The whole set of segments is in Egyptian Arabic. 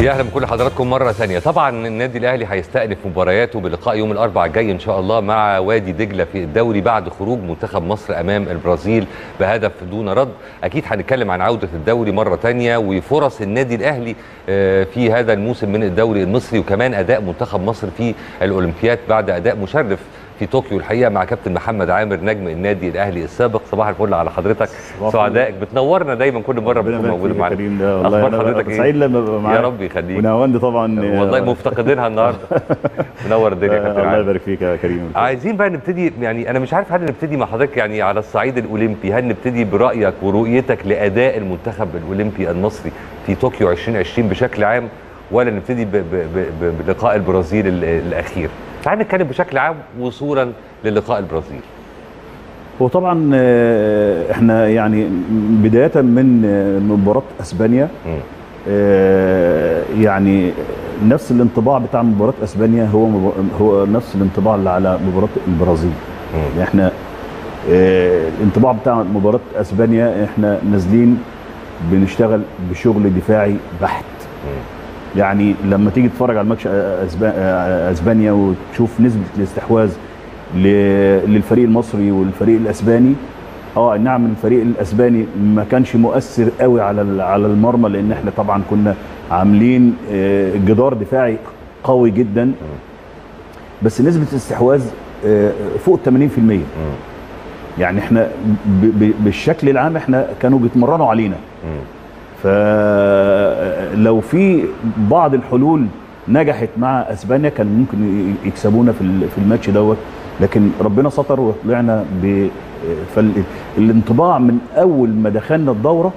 يا اهلا بكل حضراتكم مره ثانيه طبعا النادي الاهلي هيستأنف مبارياته بلقاء يوم الاربعاء الجاي ان شاء الله مع وادي دجله في الدوري بعد خروج منتخب مصر امام البرازيل بهدف دون رد اكيد هنتكلم عن عوده الدوري مره ثانيه وفرص النادي الاهلي آه، في هذا الموسم من الدوري المصري وكمان اداء منتخب مصر في الاولمبياد بعد اداء مشرف في طوكيو الحقيقه مع كابتن محمد عامر نجم النادي الاهلي السابق صباح الفل على حضرتك صباح سعدائك بتنورنا دايما كل مره ربنا بتكون يبارك موجود فيك يا معانا كريم ده والله اخبار أنا حضرتك ايه سعيد لما ابقى معاك يا رب يخليك ونهاوند طبعا والله مفتقدينها النهارده منور الدنيا يا آه، كابتن الله عامر. يبارك فيك يا كريم عايزين بقى نبتدي يعني انا مش عارف هل نبتدي مع حضرتك يعني على الصعيد الاولمبي هل نبتدي برايك ورؤيتك لاداء المنتخب الاولمبي المصري في طوكيو 2020 بشكل عام ولا نبتدي ب- ب- ب- ب- بلقاء البرازيل ال- الاخير تعال نتكلم بشكل عام وصولا للقاء البرازيل هو طبعا آه، احنا يعني بدايه من آه، مباراه اسبانيا مم. آه، يعني نفس الانطباع بتاع مباراه اسبانيا هو مب- هو نفس الانطباع اللي على مباراه البرازيل مم. يعني احنا آه، الانطباع بتاع مباراه اسبانيا احنا نازلين بنشتغل بشغل دفاعي بحت مم. يعني لما تيجي تتفرج على الماتش أسبا- اسبانيا وتشوف نسبه الاستحواذ ل- للفريق المصري والفريق الاسباني اه نعم الفريق الاسباني ما كانش مؤثر قوي على ال- على المرمى لان احنا طبعا كنا عاملين آه، جدار دفاعي قوي جدا بس نسبه الاستحواذ آه، فوق 80% مم. يعني احنا ب- ب- بالشكل العام احنا كانوا بيتمرنوا علينا مم. فلو في بعض الحلول نجحت مع اسبانيا كان ممكن ي- يكسبونا في ال- في الماتش دوت لكن ربنا ستر وطلعنا ب فالانطباع من اول ما دخلنا الدوره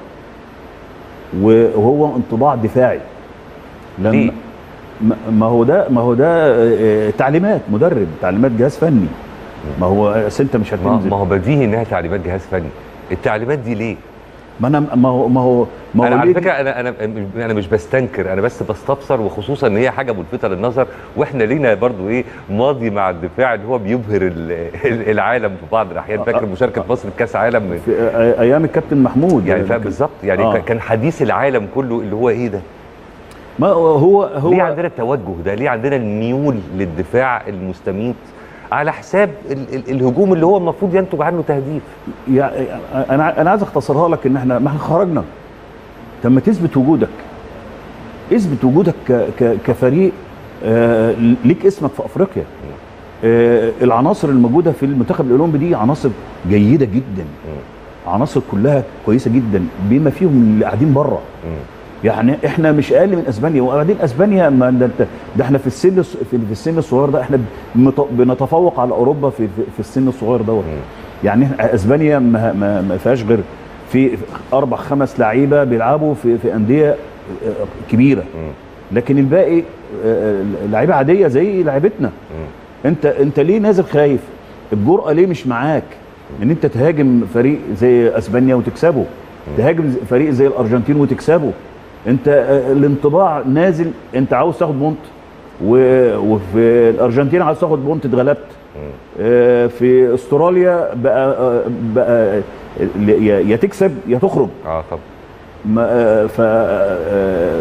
وهو انطباع دفاعي ليه؟ لما ما- ما هو ده ما هو ده آه، تعليمات مدرب تعليمات جهاز فني ما هو أصل انت مش ما هتنزل ما هو بديهي انها تعليمات جهاز فني التعليمات دي ليه؟ ما انا ما هو ما هو ما انا هو على ليه- فكره انا انا انا مش بستنكر انا بس بستبصر وخصوصا ان هي حاجه ملفته للنظر واحنا لينا برضو ايه ماضي مع الدفاع اللي هو بيبهر ال- ال- العالم في بعض الاحيان فاكر مشاركه مصر في كاس عالم في آه، ايام الكابتن محمود يعني فاهم بالظبط يعني آه. كان حديث العالم كله اللي هو ايه ده؟ ما هو هو ليه عندنا التوجه ده؟ ليه عندنا الميول للدفاع المستميت على حساب ال ال الهجوم اللي هو المفروض ينتج عنه تهديف؟ يعني انا انا عايز اختصرها لك ان احنا ما احنا خرجنا طب ما تثبت وجودك اثبت وجودك ك ك كفريق آه ليك اسمك في افريقيا آه العناصر الموجوده في المنتخب الاولمبي دي عناصر جيده جدا عناصر كلها كويسه جدا بما فيهم اللي قاعدين بره مم. يعني احنا مش اقل من اسبانيا وبعدين اسبانيا ما ده, انت- ده احنا في السن الص- في في السن الصغير ده احنا بنت- بنتفوق على اوروبا في في, في السن الصغير دوت مم. يعني إحنا اسبانيا ما, ما, ما فيهاش غير في اربع خمس لعيبه بيلعبوا في في انديه آه، كبيره مم. لكن الباقي آه، لعيبه عاديه زي لعيبتنا مم. انت انت ليه نازل خايف الجرأه ليه مش معاك ان انت تهاجم فريق زي اسبانيا وتكسبه تهاجم ز- فريق زي الارجنتين وتكسبه انت آه، الانطباع نازل انت عاوز تاخد بونت و- وفي الارجنتين عاوز تاخد بونت اتغلبت مم. آه، في استراليا بقى آه، بقى ل- يا يا تكسب يا تخرج اه طب ما- آه، ف آه،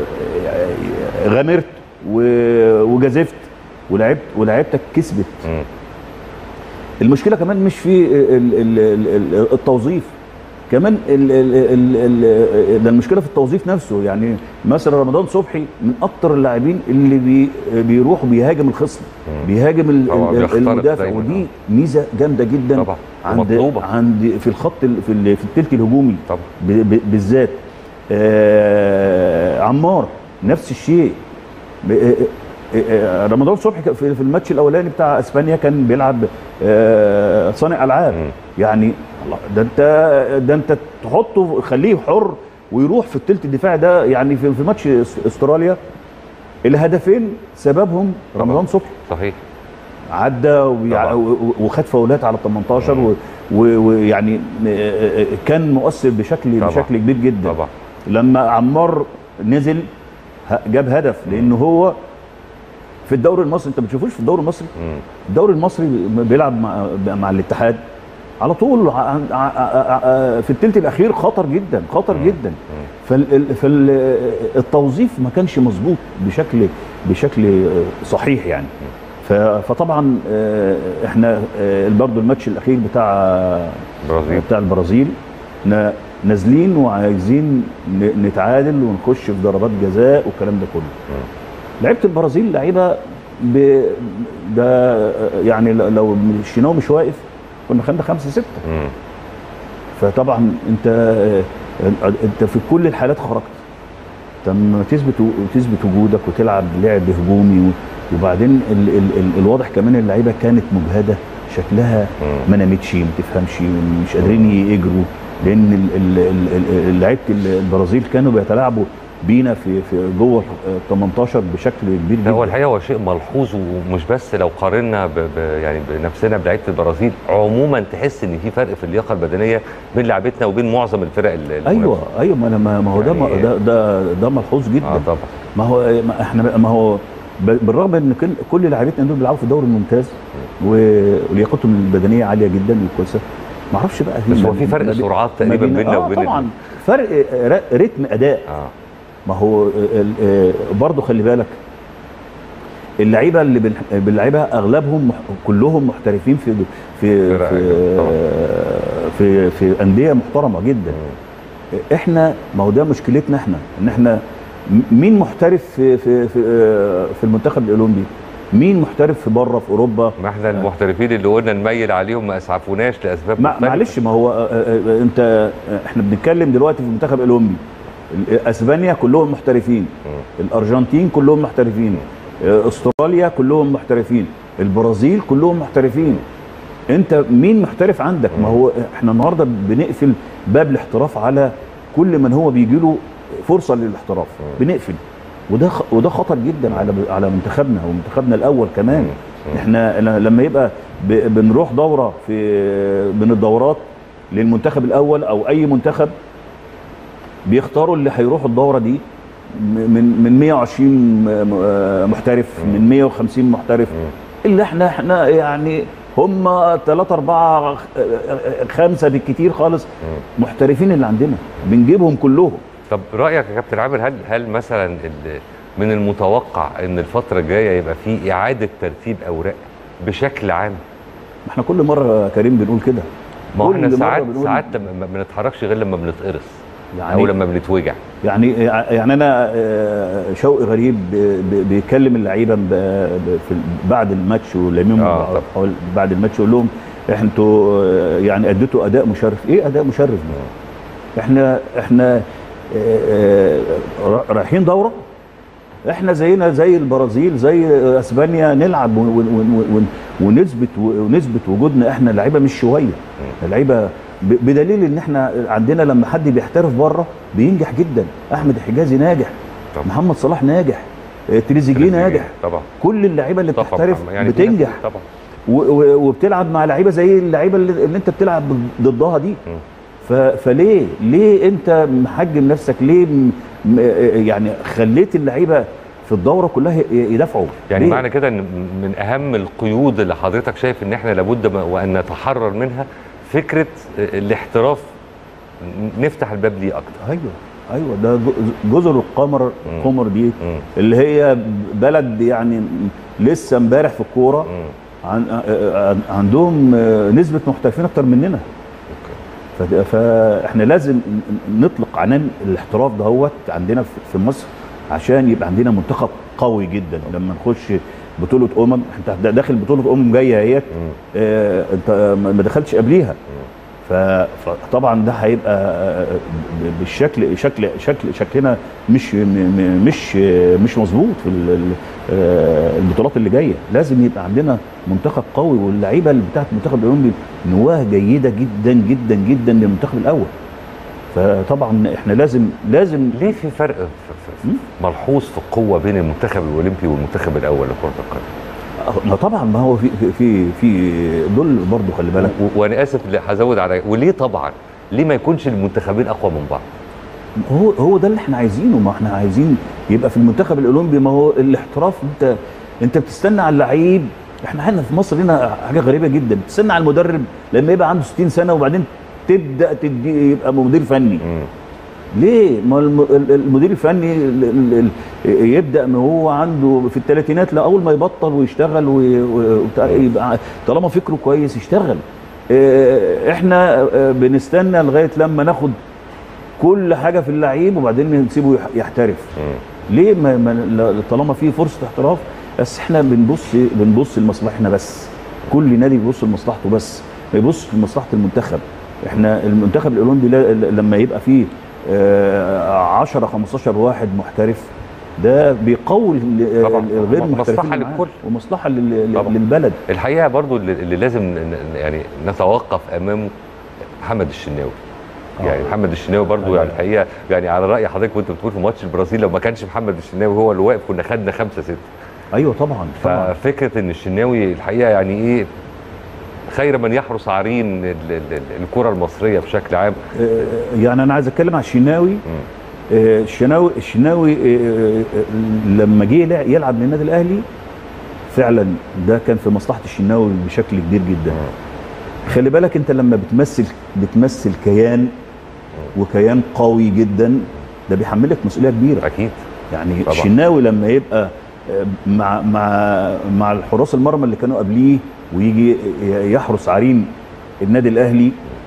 غامرت و- وجازفت ولعبت ولعبتك كسبت مم. المشكله كمان مش في ال- ال- ال- ال- التوظيف كمان ال ال ال ال ده المشكله في التوظيف نفسه يعني مثلا رمضان صبحي من اكتر اللاعبين اللي بي بيروح بيهاجم الخصم مم. بيهاجم ال- طبعا ال- بيخترق المدافع دايماً، ودي ميزه جامده جدا طبعا عند ومطلوبة. عند في الخط ال- في ال- في التلت الهجومي طبعا ب- ب- بالذات آه عمار نفس الشيء ب- آه، آه، آه، رمضان صبحي كان في في الماتش الاولاني بتاع اسبانيا كان بيلعب آه، صانع العاب مم. يعني الله ده انت ده انت تحطه خليه حر ويروح في الثلث الدفاعي ده يعني في في ماتش أس- استراليا الهدفين سببهم رمضان صبحي صحيح عدى ويع- طبعا. و- و- وخد فاولات على ال 18 و- و- ويعني آه، آه، كان مؤثر بشكل طبعا. بشكل كبير جدا طبعا لما عمار نزل ه- جاب هدف لان هو في الدوري المصري انت ما بتشوفوش في الدوري المصري مم. الدوري المصري بيلعب مع مع الاتحاد على طول ع- ع- ع- ع- في الثلث الاخير خطر جدا خطر جدا فالتوظيف ما كانش مظبوط بشكل بشكل صحيح يعني ف- فطبعا آه، احنا آه، برضه الماتش الاخير بتاع برازيل بتاع البرازيل ن- نازلين وعايزين ن- نتعادل ونخش في ضربات جزاء والكلام ده كله لعيبه البرازيل لعيبه ب... ده يعني ل- لو مشيناه مش واقف كنا خدنا خمسه سته مم. فطبعا انت انت في كل الحالات خرجت لما تثبت تثبت وجودك وتلعب لعب هجومي و- وبعدين ال ال ال الواضح كمان اللعيبه كانت مجهده شكلها ما نامتش ما تفهمش مش قادرين يجروا لان ال- ال- ال- ال- لعيبه البرازيل كانوا بيتلاعبوا بينا في في جوه ال 18 بشكل كبير لا هو جدا الحقيقه هو شيء ملحوظ ومش بس لو قارنا ب... ب... يعني بنفسنا بلعيبه البرازيل عموما تحس ان في فرق في اللياقه البدنيه بين لعبتنا وبين معظم الفرق ال- ايوه المنافسة. ايوه ما أنا- ما ما هو ده يعني- ده ده, ده ملحوظ جدا اه طبعا ما هو ما احنا ما هو ب- بالرغم ان كل كل لاعبتنا دول بيلعبوا في الدوري الممتاز و- ولياقتهم البدنيه عاليه جدا وكويسه ما اعرفش بقى بس ما- هو في فرق ما بين- سرعات ما تقريبا بين- بيننا آه وبين ال- طبعا فرق ر- رتم اداء اه ما هو ال- آه، برضه خلي بالك اللعيبه اللي بن- بنلعبها اغلبهم مح- كلهم محترفين في في فرق، في طبعا. آه، في, في انديه محترمه جدا احنا ما هو ده مشكلتنا احنا ان احنا م- مين محترف في في في, آه، في المنتخب الاولمبي مين محترف في بره في اوروبا ما احنا المحترفين اللي قلنا نميل عليهم ما اسعفوناش لاسباب ما مختلفة. معلش ما هو آه، آه، انت آه، احنا بنتكلم دلوقتي في المنتخب الاولمبي ال- اسبانيا كلهم محترفين الارجنتين كلهم محترفين آه، استراليا كلهم محترفين البرازيل كلهم محترفين انت مين محترف عندك ما هو احنا النهارده بنقفل باب الاحتراف على كل من هو بيجي له فرصه للاحتراف بنقفل وده خ- وده خطر جدا على على منتخبنا ومنتخبنا الاول كمان احنا ل- لما يبقى ب- بنروح دوره في من الدورات للمنتخب الاول او اي منتخب بيختاروا اللي هيروحوا الدوره دي من من 120 م- آه محترف من 150 محترف اللي احنا احنا يعني هم ثلاثة أربعة خ- آه، خمسة بالكتير خالص محترفين اللي عندنا بنجيبهم كلهم طب رايك يا كابتن عامر هل هل مثلا ال- من المتوقع ان الفتره الجايه يبقى في اعاده ترتيب اوراق بشكل عام ما احنا كل مرة يا كريم بنقول كده ما هو كل احنا مرة ساعات بنقول- ساعات ما ما بنتحركش غير لما بنتقرص يعني او لما بنتوجع يعني يعني انا آه، شوقي غريب ب- ب- بيكلم اللعيبه ب- ب- في بعد الماتش ولميهم آه، طبعا. حوالي بعد الماتش يقول لهم انتوا آه، يعني اديتوا اداء مشرف ايه اداء مشرف ده؟ احنا احنا آه، آه، رايحين دوره احنا زينا زي البرازيل زي اسبانيا نلعب ون- ون- ون- ونثبت ونثبت وجودنا احنا لعيبه مش شويه لعيبه ب- بدليل ان احنا عندنا لما حد بيحترف بره بينجح جدا احمد الحجازي ناجح طبعا. محمد صلاح ناجح آه، تريزيجيه ناجح طبعا كل اللعيبه اللي طبعا بتحترف يعني في ناس- بتنجح طبعا و- و- وبتلعب مع لعيبه زي اللعيبه اللي, اللي انت بتلعب ضدها دي مم. ف- فليه ليه انت محجم نفسك ليه م- م- يعني خليت اللعيبه في الدوره كلها ي- يدافعوا يعني ليه؟ معنى كده ان من اهم القيود اللي حضرتك شايف ان احنا لابد ما- وان نتحرر منها فكره الاحتراف نفتح الباب ليه اكتر ايوه ايوه ده ج- جزر القمر القمر دي مم. اللي هي بلد يعني لسه امبارح في الكوره مم. عن عن- عندهم نسبه محترفين اكتر مننا اوكي ف- فاحنا لازم نطلق عنان الاحتراف دهوت عندنا في- في مصر عشان يبقى عندنا منتخب قوي جدا لما نخش بطوله امم انت داخل بطوله امم جايه اهيت مم. آه، انت ما دخلتش قبليها ف- فطبعا ده هيبقى آه، ب- بالشكل شكل شكل شكلنا مش م- م- مش آه، مش مظبوط في ال- ال- آه، البطولات اللي جايه لازم يبقى عندنا منتخب قوي واللعيبه اللي بتاعت المنتخب الاولمبي نواه جيده جدا جدا جدا للمنتخب الاول فطبعا احنا لازم لازم ليه في فرق في في في ملحوظ في القوه بين المنتخب الاولمبي والمنتخب الاول لكره القدم ما طبعا ما هو في في في, في دول برضو خلي بالك و- وانا اسف لا، هزود على وليه طبعا ليه ما يكونش المنتخبين اقوى من بعض هو هو ده اللي احنا عايزينه ما احنا عايزين يبقى في المنتخب الاولمبي ما هو الاحتراف انت انت بتستنى على اللعيب احنا عندنا في مصر هنا حاجه غريبه جدا تستنى على المدرب لما يبقى عنده 60 سنه وبعدين تبدا تدي يبقى مدير فني مم. ليه؟ ما الم- ال- المدير الفني ال- ال- ال- يبدا من هو عنده في الثلاثينات لا اول ما يبطل ويشتغل وي- و- وبتاع يبقى طالما فكره كويس يشتغل. اه، احنا اه، بنستنى لغايه لما ناخد كل حاجه في اللعيب وبعدين نسيبه يح- يحترف. مم. ليه ما ما لا- طالما في فرصه احتراف بس احنا بنبص بنبص لمصلحتنا بس كل نادي بيبص لمصلحته بس ما يبصش لمصلحه المنتخب احنا المنتخب الاولمبي لا- لما يبقى فيه آه، 10 15 واحد محترف ده بيقوي ال- طبعاً. الغير مصلحة المحترفين اللي معاه. للكل. ومصلحه لل- طبعاً. للبلد الحقيقه برضو اللي اللي لازم ن- ن- يعني نتوقف امامه محمد الشناوي آه. يعني محمد الشناوي برضو أيوة. يعني الحقيقه يعني على راي حضرتك وانت بتقول في ماتش البرازيل لو ما كانش محمد الشناوي هو اللي واقف كنا خدنا خمسة ستة ايوه طبعا طبعا ففكره ان الشناوي الحقيقه يعني ايه خير من يحرس عرين ال- ال- ال- الكره المصريه بشكل عام آه، يعني انا عايز اتكلم على الشناوي مم. آه، الشناوي الشناوي آه، آه، لما جه يلع- يلعب للنادي الاهلي فعلا ده كان في مصلحه الشناوي بشكل كبير جدا خلي بالك انت لما بتمثل بتمثل كيان وكيان قوي جدا ده بيحملك مسؤوليه كبيره اكيد يعني طبعا. الشناوي لما يبقى آه، مع مع مع الحراس المرمى اللي كانوا قبليه ويجي يحرس عرين النادي الاهلي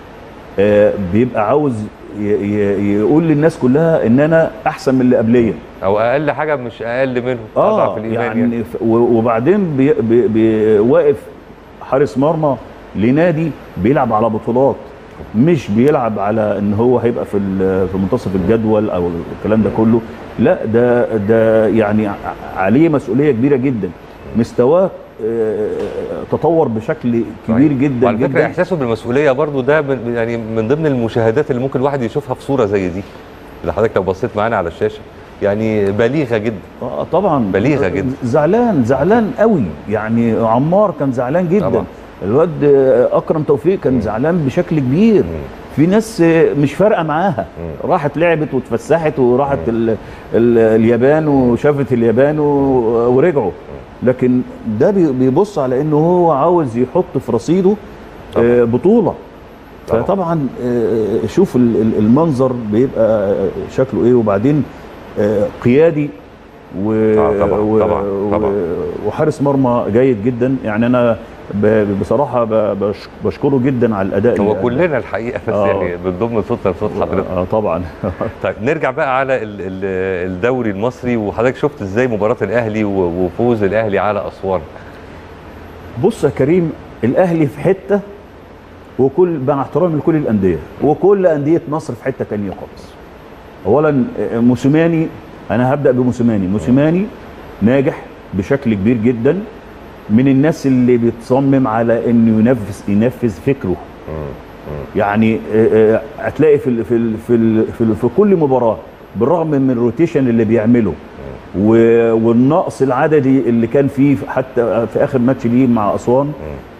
آه، بيبقى عاوز ي- ي- يقول للناس كلها ان انا احسن من اللي قبليه او اقل حاجه مش اقل منه اضعف الايمان يعني, يعني ف- و- وبعدين بي بي بي واقف حارس مرمى لنادي بيلعب على بطولات مش بيلعب على ان هو هيبقى في ال- في منتصف الجدول او الكلام ده كله لا ده ده يعني ع- عليه مسؤوليه كبيره جدا مستواه آه، تطور بشكل كبير صحيح. جدا وعلى فكره جدا احساسه بالمسؤوليه برضو ده من يعني من ضمن المشاهدات اللي ممكن الواحد يشوفها في صوره زي دي اللي حضرتك لو بصيت معانا على الشاشه يعني بليغه جدا اه طبعا بليغة جدا. زعلان زعلان قوي يعني عمار كان زعلان جدا طبعا. الواد آه، اكرم توفيق كان زعلان بشكل كبير في ناس آه، مش فارقه معاها مم. راحت لعبت واتفسحت وراحت ال ال اليابان وشافت اليابان و- ورجعوا لكن ده بي- بيبص على انه هو عاوز يحط في رصيده آه، بطوله طبعا. فطبعا آه، شوف ال- ال- المنظر بيبقى آه، شكله ايه وبعدين آه، قيادي و... آه، طبعاً، و... طبعاً، طبعاً. و... وحارس مرمى جيد جدا يعني انا ب... بصراحه ب... بش... بشكره جدا على الاداء هو اللي- كلنا الحقيقه بس آه. يعني بنضم صوتنا لصوت حضرتك اه طبعا طيب نرجع بقى على ال- ال- الدوري المصري وحضرتك شفت ازاي مباراه الاهلي و- وفوز الاهلي على اسوان بص يا كريم الاهلي في حته وكل مع احترامي لكل الانديه وكل انديه مصر في حته تانية خالص اولا آه، موسيماني انا هبدا بموسيماني موسيماني ناجح بشكل كبير جدا من الناس اللي بتصمم على انه ينفذ ينفذ فكره يعني آه، آه، هتلاقي في ال في ال في ال في, ال في كل مباراه بالرغم من الروتيشن اللي بيعمله و- والنقص العددي اللي كان فيه حتى في اخر ماتش ليه مع اسوان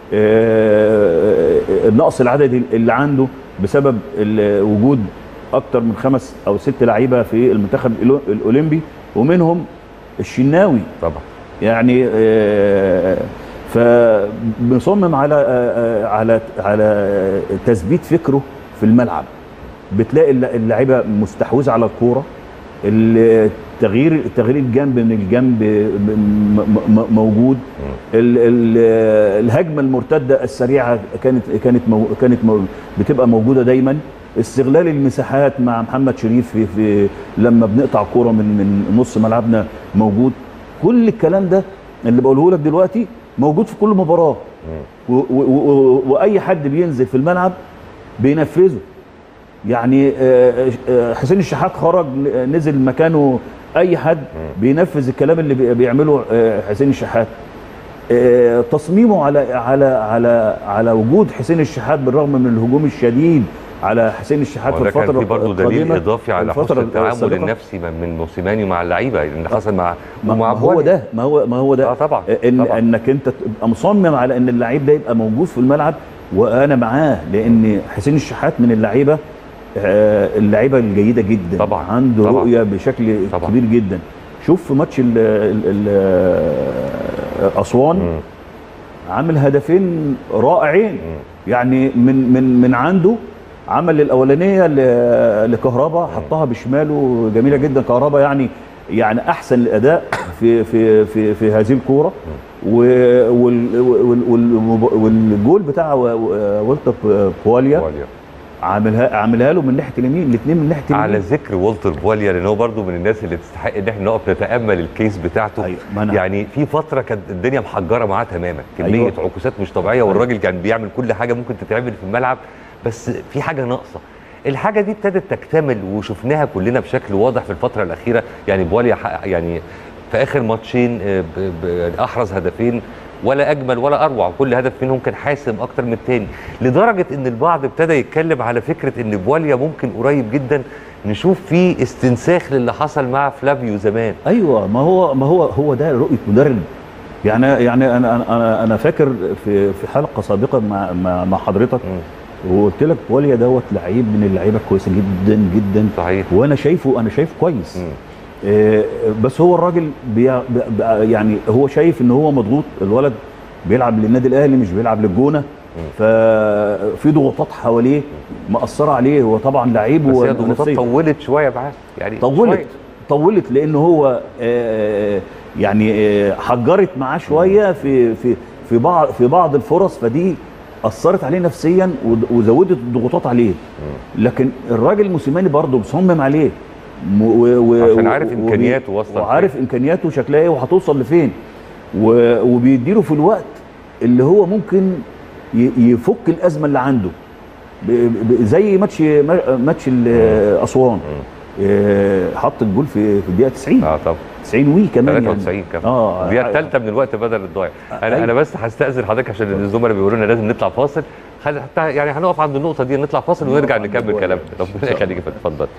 آه، النقص العددي اللي عنده بسبب ال- وجود اكتر من خمس او ست لعيبه في المنتخب الأولو- الاولمبي ومنهم الشناوي طبعا يعني آه، فبنصمم على آه، آه، على على تثبيت فكره في الملعب بتلاقي الل- اللعيبه مستحوذه على الكوره التغيير تغيير الجنب من الجنب م- م- موجود ال- ال- الهجمه المرتده السريعه كانت كانت مو كانت مو بتبقى موجوده دايما استغلال المساحات مع محمد شريف في, في لما بنقطع كوره من من نص ملعبنا موجود كل الكلام ده اللي بقوله لك دلوقتي موجود في كل مباراه و- و- و- واي حد بينزل في الملعب بينفذه يعني آه، آه، حسين الشحات خرج نزل مكانه اي حد بينفذ الكلام اللي بي- بيعمله آه، حسين الشحات آه، تصميمه على على على على وجود حسين الشحات بالرغم من الهجوم الشديد على حسين الشحات في وده الفتره كان في برضه دليل القادمة، اضافي على الفترة حسن التعامل السابقة. النفسي من- من موسيماني مع اللعيبه اللي حصل مع ما ومع ما هو بوالي. ده ما هو ما هو ده اه طبعا إن طبعا انك انت تبقى مصمم على ان اللعيب ده يبقى موجود في الملعب وانا معاه لان حسين الشحات من اللعيبه آه، اللعيبه الجيده جدا طبعا، عنده طبعا. رؤيه بشكل طبعا. كبير جدا شوف في ماتش ال ال ال اسوان مم. عامل هدفين رائعين يعني من من من عنده عمل الاولانيه ل- لكهربا حطها بشماله جميله جدا كهربا يعني يعني احسن الاداء في في في في هذه الكوره و- وال- وال- وال- والجول بتاع و- و- والتر بواليا بواليا. عاملها عاملها له من ناحيه اليمين الاثنين من ناحيه على اليمين ذكر والتر بواليا لان هو برضه من الناس اللي تستحق ان احنا نقف نتامل الكيس بتاعته أيوة، ما أنا- يعني في فتره كانت الدنيا محجره معاه تماما كميه أيوة. عكوسات مش طبيعيه والراجل كان بيعمل كل حاجه ممكن تتعمل في الملعب بس في حاجه ناقصه الحاجه دي ابتدت تكتمل وشفناها كلنا بشكل واضح في الفتره الاخيره يعني بواليا حقق- يعني في اخر ماتشين آه، ب- ب- احرز هدفين ولا اجمل ولا اروع كل هدف منهم كان حاسم اكتر من التاني لدرجه ان البعض ابتدى يتكلم على فكره ان بواليا ممكن قريب جدا نشوف فيه استنساخ للي حصل مع فلافيو زمان ايوه ما هو ما هو هو ده رؤيه مدرب يعني يعني انا انا انا, أنا فاكر في في حلقه سابقه مع مع, مع حضرتك وقلت لك بوليا دوت لعيب من اللعيبه كويسه جدا جدا صحيح وانا شايفه انا شايفه كويس مم. آه، بس هو الراجل بي بي يعني هو شايف ان هو مضغوط الولد بيلعب للنادي الاهلي مش بيلعب للجونه ففي ضغوطات حواليه مأثره عليه هو طبعا لعيب بس هي الضغوطات ونفسيا. طولت شويه معاه يعني طولت شوية. طولت لان هو آه، يعني آه، حجرت معاه شويه في في في بعض في بعض الفرص فدي اثرت عليه نفسيا وز- وزودت الضغوطات عليه لكن الراجل موسيماني برضه مصمم عليه م- و- و- عشان و- عارف وبي- إمكانياته واصلة وعارف امكانياته شكلها ايه وهتوصل لفين و- وبيديله في الوقت اللي هو ممكن ي- يفك الازمه اللي عنده ب- ب- زي ماتش ماتش ال- اسوان آه، حط الجول في في الدقيقه 90 اه طبعا 90 وي كمان 93 كمان اه الدقيقه الثالثه من الوقت بدل الضايع انا أيوة. انا بس هستاذن حضرتك عشان الزملاء بيقولوا لنا لازم نطلع فاصل خلي حتى يعني هنقف عند النقطه دي نطلع فاصل ونرجع نقف عند نكمل الجول. كلامنا ربنا يخليك يا فندم. اتفضل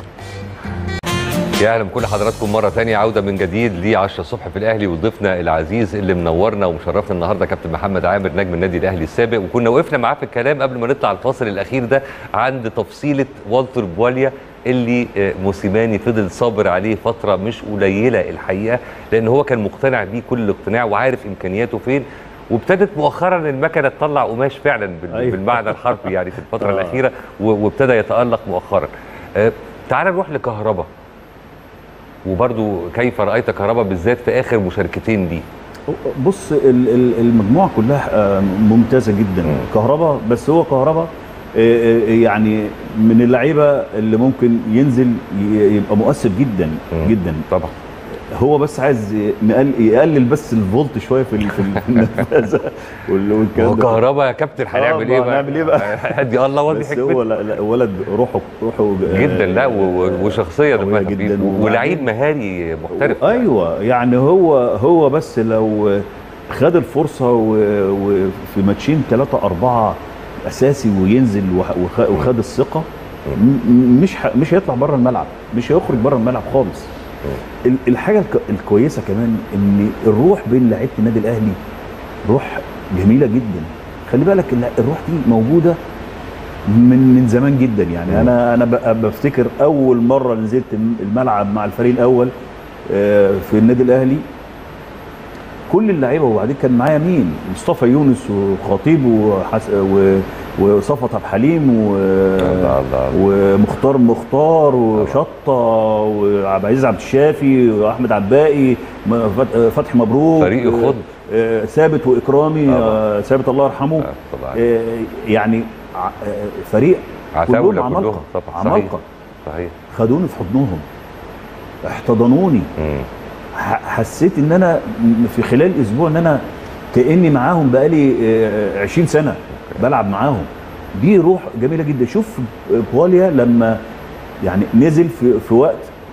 يا اهلا بكل حضراتكم مره تانية عوده من جديد ل 10 الصبح في الاهلي وضيفنا العزيز اللي منورنا ومشرفنا النهارده كابتن محمد عامر نجم النادي الاهلي السابق وكنا وقفنا معاه في الكلام قبل ما نطلع الفاصل الاخير ده عند تفصيله والتر بواليا اللي آه، موسيماني فضل صابر عليه فتره مش قليله الحقيقه لان هو كان مقتنع بيه كل الاقتناع وعارف امكانياته فين وابتدت مؤخرا المكنه تطلع قماش فعلا بال- أيوة. بالمعنى الحرفي يعني في الفتره آه. الاخيره و- وابتدى يتالق مؤخرا آه، تعال نروح لكهربا وبرضو كيف رايت كهربا بالذات في اخر مشاركتين دي بص ال- ال- المجموعه كلها آه، ممتازه جدا مم. كهربا بس هو كهربا آه، آه، يعني من اللعيبه اللي ممكن ينزل ي- يبقى مؤثر جدا مم. جدا طبعا هو بس عايز نقل- يقلل بس الفولت شويه في ال- في ال- في النفاذه وال- والكلام هو ده كهربا يا كابتن هنعمل ما ايه بقى؟ هنعمل إيه بقى؟ هدي الله وادي بس حكمته هو لا لا ولد روحه روحه آه، جدا لا و- و- وشخصيه قوية دمها خفيف جدا. و- ولعيب مهاري محترف ايوه يعني هو هو بس لو خد الفرصه و- وفي ماتشين ثلاثه اربعه اساسي وينزل وخ- وخ- وخد الثقه م- م- مش ح- مش هيطلع بره الملعب مش هيخرج بره الملعب خالص ال- الحاجه الك- الكويسه كمان ان الروح بين لعيبه النادي الاهلي روح جميله جدا خلي بالك الل- الروح دي موجوده من من زمان جدا يعني مم. انا انا ب- بفتكر اول مره نزلت الم- الملعب مع الفريق الاول آه، في النادي الاهلي كل اللعيبه وبعدين كان معايا مين مصطفى يونس وخطيب وحس... و... وصفت عبد الحليم و... الله الله. ومختار مختار وشطه وعبد العزيز عبد الشافي واحمد عباقي م- فت- فتحي مبروك فريق يخض. آه، ثابت واكرامي طبعا. آه، ثابت الله يرحمه آه، طبعا آه، يعني ع- آه، فريق عتاولة كلهم كلهم عمالقه طبعا صحيح عمالقه صحيح خدوني في حضنهم احتضنوني مم. ح- حسيت ان انا م- في خلال اسبوع ان انا كاني معاهم بقالي آه، 20 سنه بلعب معاهم دي روح جميله جدا شوف بواليا لما يعني نزل في في وقت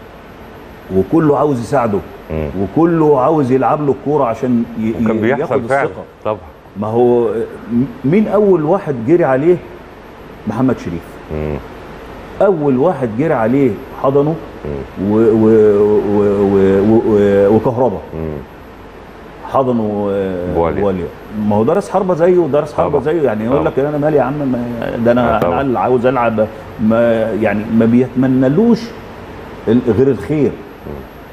وكله عاوز يساعده مم. وكله عاوز يلعب له الكوره عشان ي- وكان ي- بيحصل ياخد فعلا الثقه طبعا ما هو م- مين اول واحد جري عليه محمد شريف مم. اول واحد جري عليه حضنه مم. و و و و و و وكهربا مم. حضنوا آه، بواليا. بواليا ما هو درس حربه زيه ودرس حربه طبعا. زيه يعني يقول طبعا. لك انا مالي يا عم ما- ده آه، انا طبعا. أنا عاوز العب ما يعني ما بيتمنلوش ال- غير الخير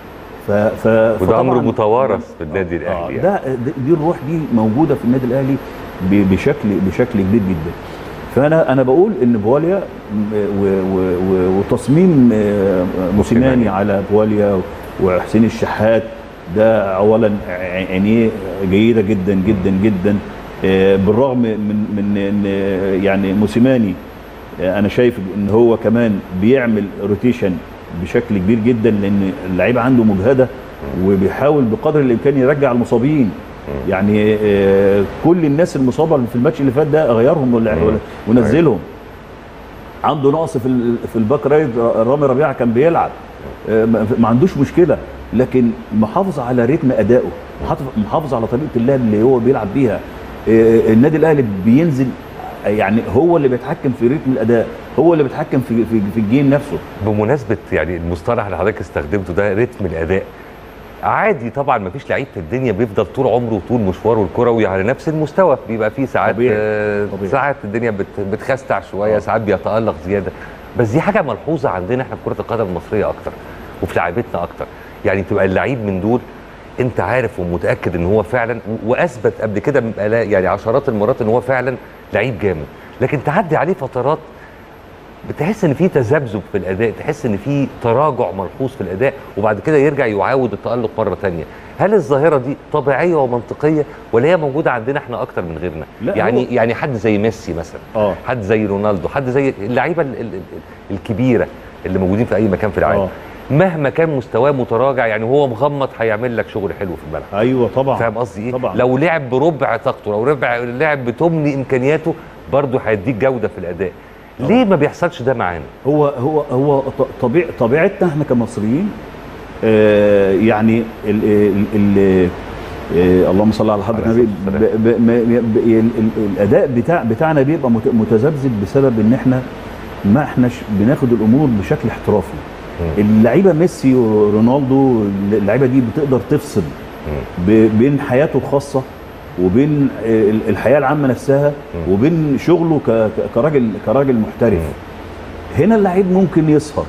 ف ف وده امر فطبعاً- متوارث في النادي آه، الاهلي يعني. ده ده- دي الروح دي موجوده في النادي الاهلي ب- بشكل بشكل كبير جدا فانا انا بقول ان بواليا م- و- و- و- وتصميم آه، موسيماني موسيماني. على بواليا وحسين الشحات ده اولا عينيه جيده جدا جدا جدا آه، بالرغم من من ان آه، يعني موسيماني آه، انا شايف ان هو كمان بيعمل روتيشن بشكل كبير جدا لان اللعيبه عنده مجهده وبيحاول بقدر الامكان يرجع المصابين يعني آه، كل الناس المصابه في الماتش اللي فات ده غيرهم ولا- مم. ونزلهم عنده نقص في ال- في الباك رايت رامي ربيعه كان بيلعب آه، ما ما عندوش مشكله لكن محافظ على رتم ادائه محافظ- محافظ على طريقه اللعب اللي هو بيلعب بيها آه، النادي الاهلي بينزل يعني هو اللي بيتحكم في رتم الاداء هو اللي بيتحكم في في, في الجيم نفسه بمناسبه يعني المصطلح اللي حضرتك استخدمته ده رتم الاداء عادي طبعا ما فيش لعيب في الدنيا بيفضل طول عمره طول مشواره الكروي على نفس المستوى بيبقى فيه ساعات طبيعي. آه، طبيعي. ساعات الدنيا بت بتخستع شويه آه. ساعات بيتالق زياده بس دي حاجه ملحوظه عندنا احنا في كره القدم المصريه اكتر وفي لعيبتنا اكتر يعني تبقى اللعيب من دول انت عارف ومتاكد ان هو فعلا و- واثبت قبل كده بآلاء- يعني عشرات المرات ان هو فعلا لعيب جامد لكن تعدي عليه فترات بتحس ان في تذبذب في الاداء تحس ان في تراجع ملحوظ في الاداء وبعد كده يرجع يعاود التالق مره تانية هل الظاهره دي طبيعيه ومنطقيه ولا هي موجوده عندنا احنا اكتر من غيرنا لا، يعني هو- يعني حد زي ميسي مثلا اه حد زي رونالدو حد زي اللعيبه ال- ال- ال- الكبيره اللي موجودين في اي مكان في العالم آه. مهما كان مستواه متراجع يعني هو مغمض هيعمل لك شغل حلو في الملعب ايوه طبعا فاهم قصدي ايه طبعا. لو لعب بربع طاقته لو ربع لعب بتمن امكانياته برضه هيديك جوده في الاداء ليه ما بيحصلش ده معانا هو هو هو ط- طبيع طبيعتنا احنا كمصريين آه يعني ال ال ال آه اللهم صل على حضرة عليه النبي الصلاة ب- ب- ما- ب- ال- ال- الاداء بتاع بتاعنا بيبقى مت- متذبذب بسبب ان احنا ما احناش بناخد الامور بشكل احترافي اللعيبه ميسي ورونالدو اللعيبه دي بتقدر تفصل ب- بين حياته الخاصه وبين ال- الحياه العامه نفسها وبين شغله ك- ك- كراجل كراجل محترف هنا اللعيب ممكن يسهر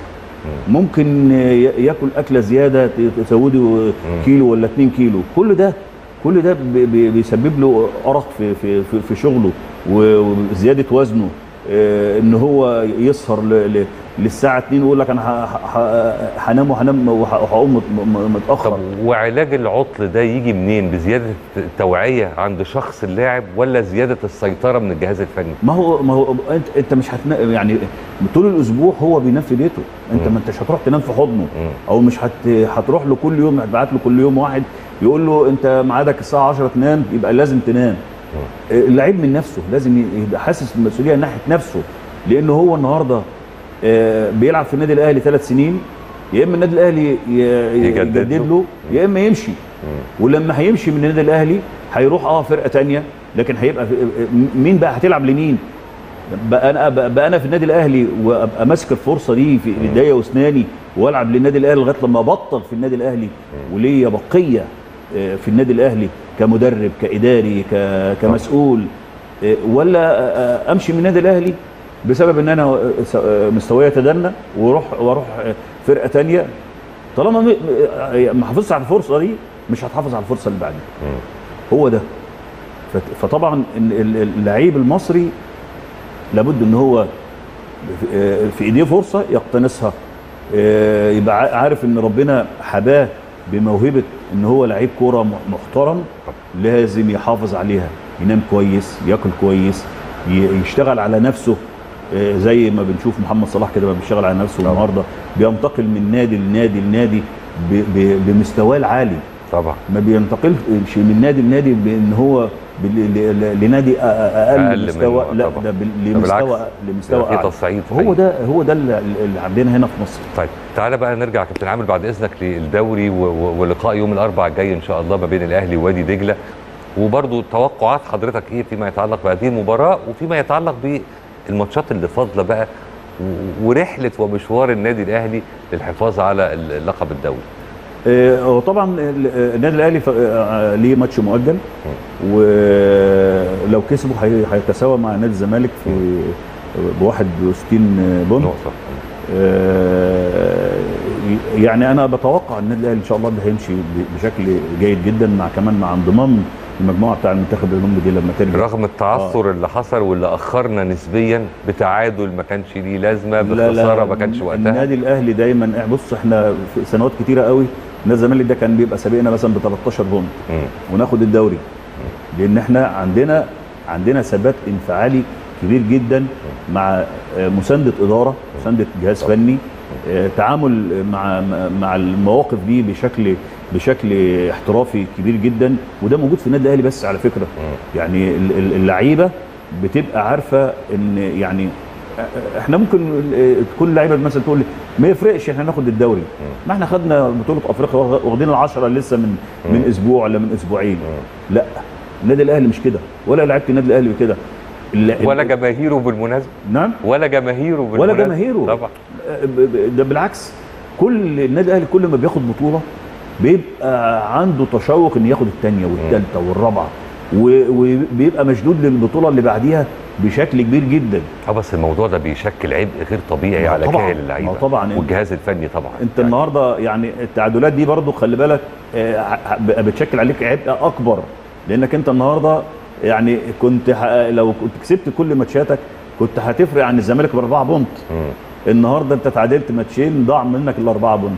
ممكن ي- ياكل اكله زياده ت- تزوده كيلو ولا 2 كيلو كل ده كل ده بي- بي- بيسبب له ارق في في في, في شغله و- وزياده وزنه آه، ان هو يسهر ل- ل- للساعه 2 ويقول لك انا ه- ه- هنام وهنام وه- وهقوم مت- م- متاخر طب وعلاج العطل ده يجي منين بزياده التوعيه عند شخص اللاعب ولا زياده السيطره من الجهاز الفني ما هو ما هو انت انت مش هتنا يعني طول الاسبوع هو بينام في بيته انت ما انتش هتروح تنام في حضنه او مش هت هتروح له كل يوم هتبعت له كل يوم واحد يقول له انت ميعادك الساعه 10 تنام يبقى لازم تنام اللعيب من نفسه لازم يبقى حاسس بالمسؤوليه ناحيه نفسه لان هو النهارده آه، بيلعب في النادي الاهلي ثلاث سنين يا اما النادي الاهلي ي- يجدد يجدد له. له يا اما يمشي ولما هيمشي من النادي الاهلي هيروح اه فرقه تانية لكن هيبقى في مين بقى هتلعب لمين بقى انا بقى انا في النادي الاهلي وابقى ماسك الفرصه دي في ايديا واسناني والعب للنادي الاهلي لغايه لما ابطل في النادي الاهلي وليا بقيه آه، في النادي الاهلي كمدرب كاداري ك- كمسؤول آه، ولا آه، امشي من النادي الاهلي بسبب ان انا آه، س- آه، مستواي يتدنى واروح واروح آه، فرقه تانية طالما م- آه، ما حافظتش على الفرصه دي مش هتحافظ على الفرصه اللي بعدين هو ده فت- فطبعا ال- ال- اللعيب المصري لابد ان هو في- آه، في ايديه فرصه يقتنصها آه، يبقى ع- عارف ان ربنا حباه بموهبه ان هو لعيب كوره م- محترم لازم يحافظ عليها ينام كويس ياكل كويس ي- يشتغل على نفسه آه، زي ما بنشوف محمد صلاح كده ما بيشتغل على نفسه النهارده بينتقل من نادي لنادي لنادي ب- ب- بمستواه العالي طبعا ما بينتقلش من نادي لنادي بان هو بال- ل- ل- لنادي أ- أ- اقل, أقل مستوى منه لا طبعا. ده بال- ده بالعكس. لمستوى لمستوى يبقى في أعلى. تصعيد هو حقيقي. ده هو ده اللي اللي عندنا هنا في مصر طيب تعالى بقى نرجع كابتن عامر بعد اذنك للدوري و- و- ولقاء يوم الاربعاء الجاي ان شاء الله ما بين الاهلي ووادي دجله وبرضو توقعات حضرتك ايه فيما يتعلق بهذه المباراه وفيما يتعلق بالماتشات اللي فاضله بقى و- ورحله ومشوار النادي الاهلي للحفاظ على ال- لقب الدوري آه، هو طبعا ال- النادي الاهلي ف- آه، ليه ماتش مؤجل ولو كسبوا هي- هيتساوى مع نادي الزمالك في ب 61 بونت نقطه آه، يعني انا بتوقع ان النادي الاهلي ان شاء الله ده هيمشي ب- بشكل جيد جدا مع كمان مع انضمام المجموعه بتاع المنتخب الاولمبي دي لما ترجع رغم التعثر اللي حصل واللي اخرنا نسبيا بتعادل ما كانش ليه لازمه لا لا بخساره ما كانش وقتها النادي الاهلي دايما إح- بص احنا في سنوات كتيره قوي نادي الزمالك ده كان بيبقى سابقنا مثلا ب 13 بونت مم. وناخد الدوري لان احنا عندنا عندنا ثبات انفعالي كبير جدا مع آه، مسانده اداره مسانده جهاز فني آه، تعامل مع مع المواقف دي بشكل بشكل احترافي كبير جدا وده موجود في النادي الاهلي بس على فكره يعني ال- ال- اللعيبه بتبقى عارفه ان يعني آه، احنا ممكن آه، تكون اللعيبه مثلا تقول لي ما يفرقش احنا ناخد الدوري ما احنا خدنا بطوله افريقيا واخ- واخدين العشره لسه من من اسبوع ولا من اسبوعين لا النادي الاهلي مش كده ولا لعيبه النادي الاهلي كده ال- ولا ال- جماهيره بالمناسبه نعم ولا جماهيره ولا بالمناسبة. جماهيره طبعا ب- ب- ده بالعكس كل النادي الاهلي كل ما بياخد بطوله بيبقى عنده تشوق ان ياخد الثانيه والثالثه والرابعه و- وبيبقى مشدود للبطوله اللي بعديها بشكل كبير جدا اه بس الموضوع ده بيشكل عبء غير طبيعي ما على طبعاً، كاهل اللعيبه ما طبعاً. والجهاز الفني طبعا انت يعني النهارده يعني التعادلات دي برضو خلي بالك آه، ه- ه- بتشكل عليك عبء اكبر لانك انت النهارده يعني كنت ه- لو كنت كسبت كل ماتشاتك كنت هتفرق عن الزمالك باربعه بونت مم. النهارده انت تعادلت ماتشين ضاع منك الاربعه بونت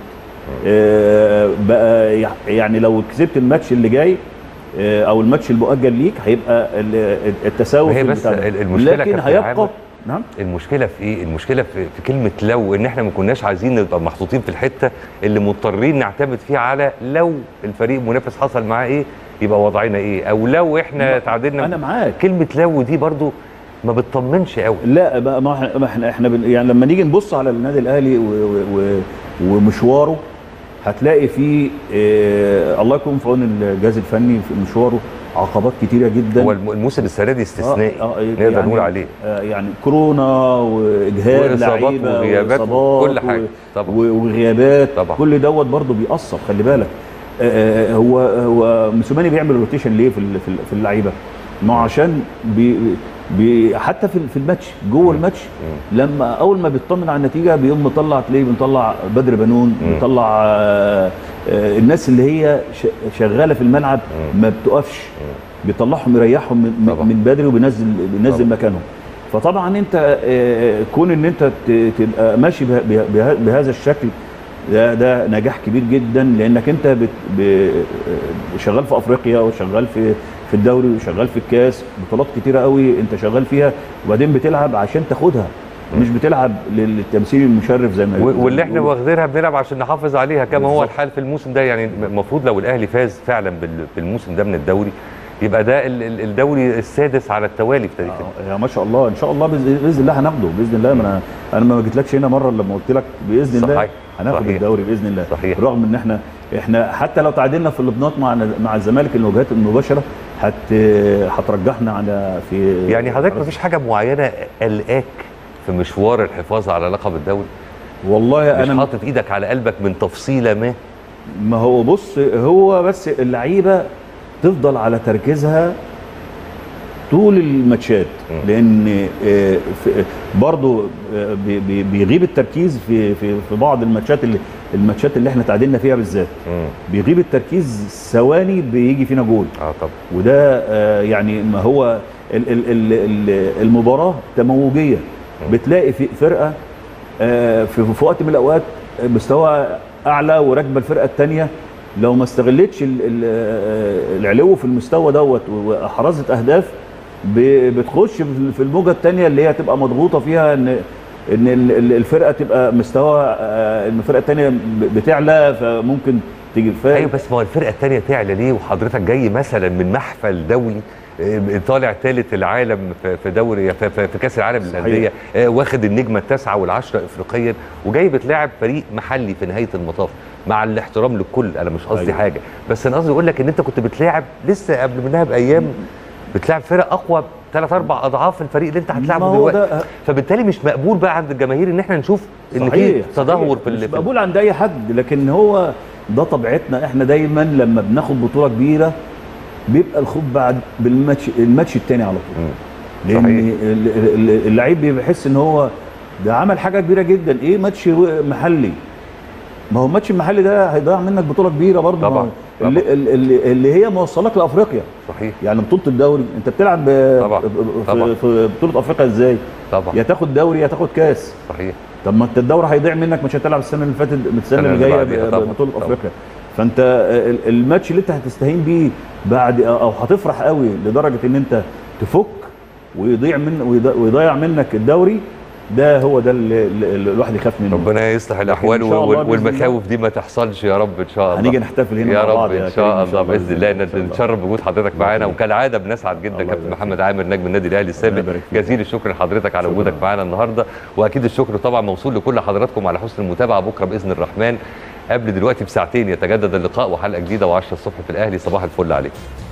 آه، بقى يع- يعني لو كسبت الماتش اللي جاي آه، او الماتش المؤجل ليك هيبقى ال- التساوي ما هي في بس البتاع ده. ال- المشكلة لكن كابتن هيبقى عامر نعم المشكله في ايه المشكله في, في كلمه لو ان احنا ما كناش عايزين نبقى محطوطين في الحته اللي مضطرين نعتمد فيها على لو الفريق المنافس حصل معاه ايه يبقى وضعنا ايه او لو احنا تعادلنا انا معاك كلمه لو دي برضو ما بتطمنش قوي لا بقى ما احنا ما احنا احنا بن- يعني لما نيجي نبص على النادي الاهلي و و و ومشواره هتلاقي فيه اه الله يكون في عون الجهاز الفني في مشواره عقبات كتيره جدا هو الم- الموسم السنه دي استثنائي آه، آه، نقدر يعني- نقول عليه آه، يعني كورونا واجهاد وإصابات لعيبه وغيابات وإصابات وكل حاجة، و- طبعا. و- وغيابات طبعا. كل دوت برضه بيأثر خلي بالك آه، آه، هو هو موسيماني بيعمل روتيشن ليه في ال- في ال- في اللعيبه؟ ما هو عشان بي بي حتى في في الماتش جوه الماتش لما اول ما بيطمن على النتيجه بيقوم مطلع تلاقيه بنطلع بدر بنون مم. بيطلع آه، آه، الناس اللي هي ش- شغاله في الملعب ما بتقفش بيطلعهم يريحهم من, طبعا. من بدري وبينزل بينزل طبعا. مكانهم فطبعا انت آه، كون ان انت ت- تبقى ماشي به- به- به- بهذا الشكل ده ده نجاح كبير جدا لانك انت بت ب- شغال في افريقيا وشغال في في الدوري وشغال في الكاس بطولات كتيره قوي انت شغال فيها وبعدين بتلعب عشان تاخدها مش بتلعب للتمثيل المشرف زي ما و- واللي احنا بيقولوا. واخدينها بنلعب عشان نحافظ عليها كما هو بالظبط. الحال في الموسم ده يعني المفروض لو الاهلي فاز فعلا بال- بالموسم ده من الدوري يبقى ده ال- ال- الدوري السادس على التوالي في تاريخ آه، يا ما شاء الله ان شاء الله باذن بإذن الله هناخده باذن الله ما انا انا ما جيتلكش هنا مره لما قلت لك باذن الله صحيح. هناخد صحيح. الدوري باذن الله صحيح. رغم ان احنا احنا حتى لو تعادلنا في اللبنات مع مع الزمالك المواجهات المباشره هت هترجحنا على في يعني حضرتك مفيش حاجه معينه قلقاك في مشوار الحفاظ على لقب الدوري والله مش انا حاطط ايدك على قلبك من تفصيله ما ما هو بص هو بس اللعيبه تفضل على تركيزها طول الماتشات مم. لان آه، في- برضو آه، بي- بي- بيغيب التركيز في في في بعض الماتشات اللي الماتشات اللي احنا تعادلنا فيها بالذات مم. بيغيب التركيز ثواني بيجي فينا جول اه طبعا وده آه، يعني ما هو ال- ال- ال- ال- المباراه تموجيه بتلاقي في فرقه آه، في في وقت من الاوقات مستوى اعلى وراكبه الفرقه الثانيه لو ما استغلتش ال- ال- آه، العلو في المستوى دوت واحرزت اهداف ب- بتخش في في الموجه الثانيه اللي هي تبقى مضغوطه فيها ان ان ال- ال- الفرقه تبقى مستوى آه، الفرقه الثانيه بتعلى فممكن تيجي ف- ايوه بس ما هو الفرقه الثانيه تعلى ليه وحضرتك جاي مثلا من محفل دولي آه، طالع ثالث العالم في في دوري في, في, في كاس العالم صحيح. للانديه آه، واخد النجمه التاسعه والعشره افريقيا وجاي بتلاعب فريق محلي في نهايه المطاف مع الاحترام للكل انا مش قصدي أيوة. حاجه بس انا قصدي اقول لك ان انت كنت بتلاعب لسه قبل منها بايام بتلاعب فرق اقوى ثلاث اربع اضعاف الفريق اللي انت ما هتلاعبه هو دلوقتي ده فبالتالي مش مقبول بقى عند الجماهير ان احنا نشوف ان في صحيح، تدهور صحيح. في مش ال- في مقبول عند اي حد لكن هو ده طبيعتنا احنا دايما لما بناخد بطوله كبيره بيبقى الخوف بعد بالماتش الماتش الثاني على طول مم. لان صحيح. ال- ال- اللعيب بيحس ان هو ده عمل حاجه كبيره جدا ايه ماتش و- محلي ما هو الماتش المحلي ده هيضيع منك بطوله كبيره برضه ما هو طبعاً، اللي, اللي, اللي هي موصلاك لافريقيا صحيح يعني بطوله الدوري انت بتلعب ب- طبعاً، ب- طبعاً. في, في بطوله افريقيا ازاي طبعا يا تاخد دوري يا تاخد كاس صحيح طب ما انت الدوري هيضيع منك مش هتلعب السنه اللي فاتت السنه اللي اللي جايه بعديها ب- طبعاً، ببطوله طبعاً. افريقيا فانت ال- الماتش اللي انت هتستهين بيه بعد او هتفرح قوي لدرجه ان انت تفك ويضيع من ويض- ويضيع منك الدوري ده هو ده اللي اللي الواحد يخاف منه ربنا يصلح الاحوال إن شاء الله وال- بإذن والمخاوف دي ما تحصلش يا رب ان شاء الله هنيجي نحتفل هنا يا مع بعض رب يا ان كريم شاء الله باذن الله إن شاء الله. نتشرف بوجود حضرتك معانا وكالعاده بنسعد جدا الله كابتن يبارك محمد عامر نجم النادي الاهلي السابق يبارك فيك. جزيل الشكر لحضرتك على شكراً. وجودك معانا النهارده واكيد الشكر طبعا موصول لكل حضراتكم على حسن المتابعه بكره باذن الرحمن قبل دلوقتي بساعتين يتجدد اللقاء وحلقه جديده و10 الصبح في الاهلي صباح الفل عليكم